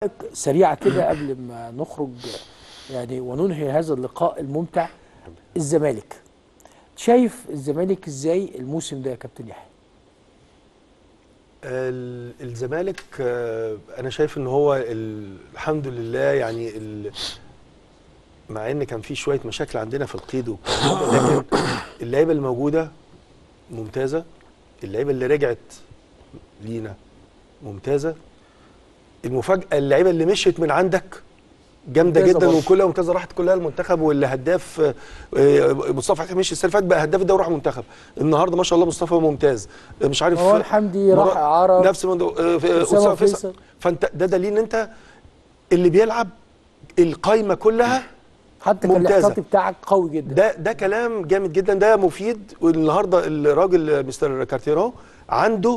سريعه كده قبل ما نخرج يعني وننهي هذا اللقاء الممتع الزمالك شايف الزمالك ازاي الموسم ده يا كابتن يحيى ال- الزمالك آه، انا شايف ان هو ال- الحمد لله يعني ال- مع ان كان في شويه مشاكل عندنا في القيد والكلام ده، لكن اللعيبه اللي موجوده ممتازه اللعيبه اللي رجعت لينا ممتازه المفاجاه اللعيبه اللي مشيت من عندك جامده ممتازة جدا برضه. وكلها ممتازه راحت كلها المنتخب واللي هداف آه، آه، مصطفى فتحي مشي السنه اللي فاتت بقى هداف الدوري راح منتخب النهارده ما شاء الله مصطفى ممتاز آه، مش عارف مروان حمدي راح مرا- اعاره نفس الموضوع آه، في- أسامة أسامة فيصل. فيصل فانت ده دليل ان انت اللي بيلعب القايمه كلها حتى كان ممتازة. الاحتياطي بتاعك قوي جدا ده ده كلام جامد جدا ده مفيد والنهارده الراجل مستر كارتيرو عنده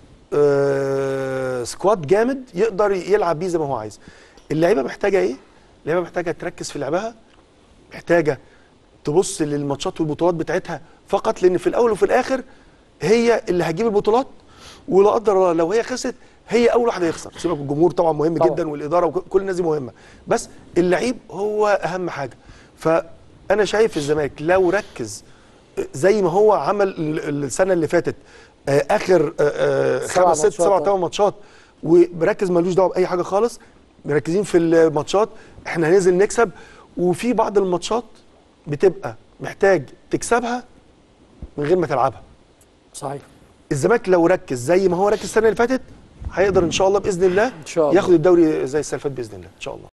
آه سكواد جامد يقدر يلعب بيه زي ما هو عايز اللعيبه محتاجه ايه اللعيبه محتاجه تركز في لعبها محتاجه تبص للماتشات والبطولات بتاعتها فقط لان في الاول وفي الاخر هي اللي هتجيب البطولات ولا قدر الله لو هي خسرت هي اول واحده يخسر سيبك من الجمهور طبعا مهم طبعا. جدا والاداره وكل الناس دي مهمه بس اللعيب هو اهم حاجه فانا شايف الزمالك لو ركز زي ما هو عمل ال- السنه اللي فاتت آه، اخر آه، آه، سبع خمس ست ماتشات، سبع آه. ثمان ماتشات ومركز ملوش دعوه باي حاجه خالص مركزين في الماتشات احنا هننزل نكسب وفي بعض الماتشات بتبقى محتاج تكسبها من غير ما تلعبها صحيح الزمالك لو ركز زي ما هو ركز السنه اللي فاتت هيقدر ان شاء الله باذن الله إن شاء الله. ياخد الدوري زي السنه اللي فاتت باذن الله ان شاء الله